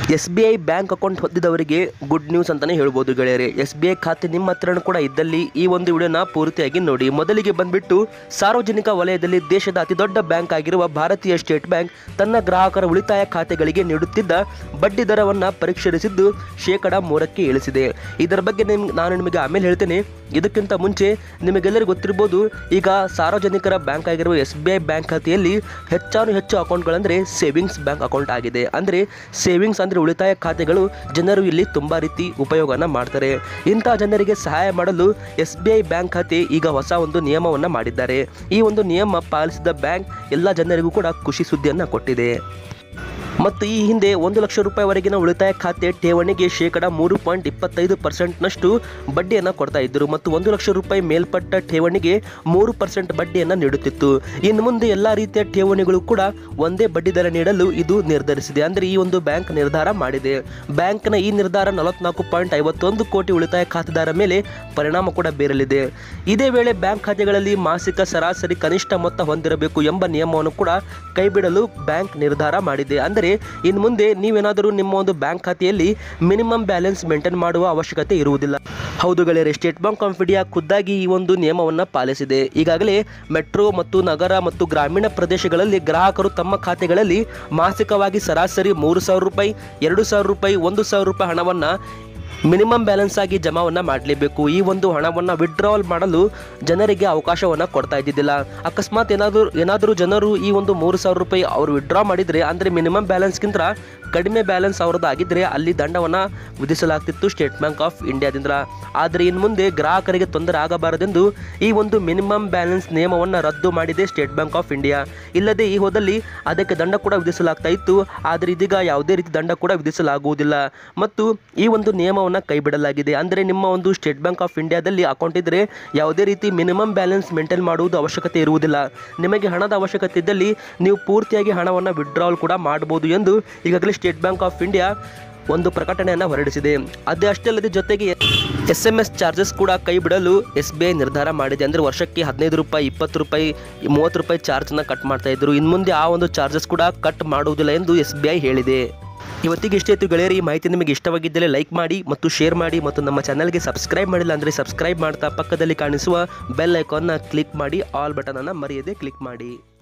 S B I bank account ಹೊಂದಿದವರಿಗೆ good news ಅಂತಾನೆ ಹೇಳ್ಬೋದು ಗೆಳೆಯರೆ ಎಸ್ ಬಿ ಐ ಖಾತೆ ನಿಮ್ಮ ಹತ್ರನೂ ಕೂಡ ಇದ್ದಲ್ಲಿ ಈ ಒಂದು ವಿಡಿಯೋನ ಪೂರ್ತಿಯಾಗಿ ನೋಡಿ ಮೊದಲಿಗೆ ಬಂದ್ಬಿಟ್ಟು ಸಾರ್ವಜನಿಕ ವಲಯದಲ್ಲಿ ದೇಶದ ಅತಿ ದೊಡ್ಡ ಬ್ಯಾಂಕ್ ಆಗಿರುವ ಭಾರತೀಯ ಸ್ಟೇಟ್ ಬ್ಯಾಂಕ್ ತನ್ನ ಗ್ರಾಹಕರ ಉಳಿತಾಯ ಖಾತೆಗಳಿಗೆ ನೀಡುತ್ತಿದ್ದ ಬಡ್ಡಿ ದರವನ್ನು ಪರಿಷ್ಕರಿಸಿದ್ದು ಶೇಕಡ ಮೂರಕ್ಕೆ ಇಳಿಸಿದೆ ಇದರ ಬಗ್ಗೆ ನಿಮ್ ನಾನು ನಿಮಗೆ ಆಮೇಲೆ ಹೇಳ್ತೇನೆ ಇದಕ್ಕಿಂತ ಮುಂಚೆ ನಿಮಗೆಲ್ಲರಿಗೂ ಗೊತ್ತಿರ್ಬೋದು ಈಗ ಸಾರ್ವಜನಿಕರ ಬ್ಯಾಂಕ್ ಆಗಿರುವ ಎಸ್ ಬಿ ಐ ಬ್ಯಾಂಕ್ ಖಾತೆಯಲ್ಲಿ ಹೆಚ್ಚಾನು ಹೆಚ್ಚು ಅಕೌಂಟ್ಗಳಂದರೆ ಸೇವಿಂಗ್ಸ್ ಬ್ಯಾಂಕ್ ಅಕೌಂಟ್ ಆಗಿದೆ ಅಂದರೆ ಸೇವಿಂಗ್ಸ್ ಅಂದರೆ ಉಳಿತಾಯ ಖಾತೆಗಳು ಜನರು ಇಲ್ಲಿ ತುಂಬ ರೀತಿ ಉಪಯೋಗನ ಮಾಡ್ತಾರೆ ಇಂಥ ಜನರಿಗೆ ಸಹಾಯ ಮಾಡಲು ಎಸ್ ಬಿ ಐ ಬ್ಯಾಂಕ್ ಖಾತೆ ಈಗ ಹೊಸ ಒಂದು ನಿಯಮವನ್ನು ಮಾಡಿದ್ದಾರೆ ಈ ಒಂದು ನಿಯಮ ಪಾಲಿಸಿದ ಬ್ಯಾಂಕ್ ಎಲ್ಲ ಜನರಿಗೂ ಕೂಡ ಖುಷಿ ಸುದ್ದಿಯನ್ನು ಕೊಟ್ಟಿದೆ ಮತ್ತು ಈ ಹಿಂದೆ ಒಂದು ಲಕ್ಷ ರೂಪಾಯಿವರೆಗಿನ ಉಳಿತಾಯ ಖಾತೆ ಠೇವಣಿಗೆ ಶೇಕಡ ಮೂರು ಪಾಯಿಂಟ್ ಇಪ್ಪತ್ತೈದು ಪರ್ಸೆಂಟ್ನಷ್ಟು ಬಡ್ಡಿಯನ್ನು ಕೊಡ್ತಾ ಇದ್ದರು ಮತ್ತು ಒಂದು ಲಕ್ಷ ರೂಪಾಯಿ ಮೇಲ್ಪಟ್ಟ ಠೇವಣಿಗೆ ಮೂರು ಪರ್ಸೆಂಟ್ ಬಡ್ಡಿಯನ್ನು ನೀಡುತ್ತಿತ್ತು ಇನ್ನು ಮುಂದೆ ಎಲ್ಲ ರೀತಿಯ ಠೇವಣಿಗಳು ಕೂಡ ಒಂದೇ ಬಡ್ಡಿ ದರ ನೀಡಲು ಇದು ನಿರ್ಧರಿಸಿದೆ ಅಂದರೆ ಈ ಒಂದು ಬ್ಯಾಂಕ್ ನಿರ್ಧಾರ ಮಾಡಿದೆ ಬ್ಯಾಂಕ್ನ ಈ ನಿರ್ಧಾರ ನಲವತ್ನಾಲ್ಕು ಪಾಯಿಂಟ್ ಐವತ್ತೊಂದು ಕೋಟಿ ಉಳಿತಾಯ ಖಾತೆದಾರ ಮೇಲೆ ಪರಿಣಾಮ ಕೂಡ ಬೀರಲಿದೆ ಇದೇ ವೇಳೆ ಬ್ಯಾಂಕ್ ಖಾತೆಗಳಲ್ಲಿ ಮಾಸಿಕ ಸರಾಸರಿ ಕನಿಷ್ಠ ಮೊತ್ತ ಹೊಂದಿರಬೇಕು ಎಂಬ ನಿಯಮವನ್ನು ಕೂಡ ಕೈಬಿಡಲು ಬ್ಯಾಂಕ್ ನಿರ್ಧಾರ ಮಾಡಿದೆ ಅಂದರೆ ಇನ್ನು ಮುಂದೆ ನೀವೇನಾದರೂ ನಿಮ್ಮ ಒಂದು ಬ್ಯಾಂಕ್ ಖಾತೆಯಲ್ಲಿ ಮಿನಿಮಮ್ ಬ್ಯಾಲೆನ್ಸ್ ಮೇಂಟೈನ್ ಮಾಡುವ ಅವಶ್ಯಕತೆ ಇರುವುದಿಲ್ಲ ಹೌದು ಗೆಳೆಯರೆ ಸ್ಟೇಟ್ ಬ್ಯಾಂಕ್ ಆಫ್ ಇಂಡಿಯಾ ಖುದ್ದಾಗಿ ಈ ಒಂದು ನಿಯಮವನ್ನು ಪಾಲಿಸಿದೆ ಈಗಾಗಲೇ ಮೆಟ್ರೋ ಮತ್ತು ನಗರ ಮತ್ತು ಗ್ರಾಮೀಣ ಪ್ರದೇಶಗಳಲ್ಲಿ ಗ್ರಾಹಕರು ತಮ್ಮ ಖಾತೆಗಳಲ್ಲಿ ಮಾಸಿಕವಾಗಿ ಸರಾಸರಿ ಮೂರು ಸಾವಿರ ರೂಪಾಯಿ ಎರಡು ಸಾವಿರ ರೂಪಾಯಿ ಒಂದು ಸಾವಿರ ರೂಪಾಯಿ ಹಣವನ್ನು ಮಿನಿಮಮ್ ಬ್ಯಾಲೆನ್ಸ್ ಆಗಿ ಜಮಾವನ್ನ ಮಾಡಲೇಬೇಕು ಈ ಒಂದು ಹಣವನ್ನು ವಿಡ್ರಾವಲ್ ಮಾಡಲು ಜನರಿಗೆ ಅವಕಾಶವನ್ನು ಕೊಡ್ತಾ ಇದ್ದಿದ್ದಿಲ್ಲ ಅಕಸ್ಮಾತ್ ಏನಾದರೂ ಏನಾದರೂ ಜನರು ಈ ಒಂದು ಮೂರು ಸಾವಿರ ರೂಪಾಯಿ ಅವರು ವಿಡ್ರಾ ಮಾಡಿದರೆ ಅಂದರೆ ಮಿನಿಮಮ್ ಬ್ಯಾಲೆನ್ಸ್ಗಿಂತ ಕಡಿಮೆ ಬ್ಯಾಲೆನ್ಸ್ ಅವ್ರದ್ದು ಆಗಿದ್ದರೆ ಅಲ್ಲಿ ದಂಡವನ್ನು ವಿಧಿಸಲಾಗ್ತಿತ್ತು ಸ್ಟೇಟ್ ಬ್ಯಾಂಕ್ ಆಫ್ ಇಂಡಿಯಾದಿಂದ ಆದರೆ ಇನ್ನು ಮುಂದೆ ಗ್ರಾಹಕರಿಗೆ ತೊಂದರೆ ಆಗಬಾರದೆಂದು ಈ ಒಂದು ಮಿನಿಮಮ್ ಬ್ಯಾಲೆನ್ಸ್ ನಿಯಮವನ್ನು ರದ್ದು ಮಾಡಿದೆ ಸ್ಟೇಟ್ ಬ್ಯಾಂಕ್ ಆಫ್ ಇಂಡಿಯಾ ಇಲ್ಲದೆ ಈ ಹೋದಲ್ಲಿ ಅದಕ್ಕೆ ದಂಡ ಕೂಡ ವಿಧಿಸಲಾಗ್ತಾ ಇತ್ತು ಆದರೆ ಇದೀಗ ಯಾವುದೇ ರೀತಿ ದಂಡ ಕೂಡ ವಿಧಿಸಲಾಗುವುದಿಲ್ಲ ಮತ್ತು ಈ ಒಂದು ನಿಯಮವನ್ನು ಕೈಬಿಡಲಾಗಿದೆ ಅಂದರೆ ನಿಮ್ಮ ಒಂದು ಸ್ಟೇಟ್ ಬ್ಯಾಂಕ್ ಆಫ್ ಇಂಡಿಯಾದಲ್ಲಿ ಅಕೌಂಟ್ ಇದ್ದರೆ ಯಾವುದೇ ರೀತಿ ಮಿನಿಮಮ್ ಬ್ಯಾಲೆನ್ಸ್ ಮೇಂಟೈನ್ ಮಾಡುವುದು ಅವಶ್ಯಕತೆ ಇರುವುದಿಲ್ಲ ನಿಮಗೆ ಹಣದ ಅವಶ್ಯಕತೆ ಇದ್ದಲ್ಲಿ ನೀವು ಪೂರ್ತಿಯಾಗಿ ಹಣವನ್ನು ವಿಡ್ರಾವಲ್ ಕೂಡ ಮಾಡಬಹುದು ಎಂದು ಈಗಾಗಲೇ ಸ್ಟೇಟ್ ಬ್ಯಾಂಕ್ ಆಫ್ ಇಂಡಿಯಾ ಒಂದು ಪ್ರಕಟಣೆಯನ್ನು ಹೊರಡಿಸಿದೆ ಅದೇ ಅಷ್ಟೇ ಅಲ್ಲದೆ ಜೊತೆಗೆ ಎಸ್ ಎಮ್ ಎಸ್ ಚಾರ್ಜಸ್ ಕೂಡ ಕೈ ಬಿಡಲು ಎಸ್ ಬಿ ಐ ನಿರ್ಧಾರ ಮಾಡಿದೆ ಅಂದರೆ ವರ್ಷಕ್ಕೆ ಹದಿನೈದು ರೂಪಾಯಿ ಇಪ್ಪತ್ತು ರೂಪಾಯಿ ಮೂವತ್ತು ರೂಪಾಯಿ ಚಾರ್ಜನ್ನು ಕಟ್ ಮಾಡ್ತಾ ಇದ್ರು ಇನ್ನು ಮುಂದೆ ಆ ಒಂದು ಚಾರ್ಜಸ್ ಕೂಡ ಕಟ್ ಮಾಡುವುದಿಲ್ಲ ಎಂದು ಎಸ್ ಬಿ ಐ ಹೇಳಿದೆ ಇವತ್ತಿಗೆ ಇಷ್ಟೇ ಇತ್ತು ಗೆಳೆಯರಿ ಈ ಮಾಹಿತಿ ನಿಮಗೆ ಇಷ್ಟವಾಗಿದ್ದರೆ ಲೈಕ್ ಮಾಡಿ ಮತ್ತು ಶೇರ್ ಮಾಡಿ ಮತ್ತು ನಮ್ಮ ಚಾನಲ್ಗೆ ಸಬ್ಸ್ಕ್ರೈಬ್ ಮಾಡಿಲ್ಲ ಅಂದರೆ ಸಬ್ಸ್ಕ್ರೈಬ್ ಮಾಡ್ತಾ ಪಕ್ಕದಲ್ಲಿ ಕಾಣಿಸುವ ಬೆಲ್ ಐಕಾನ್ನ ಕ್ಲಿಕ್ ಮಾಡಿ ಆಲ್ ಬಟನನ್ನು ಮರೆಯದೆ ಕ್ಲಿಕ್ ಮಾಡಿ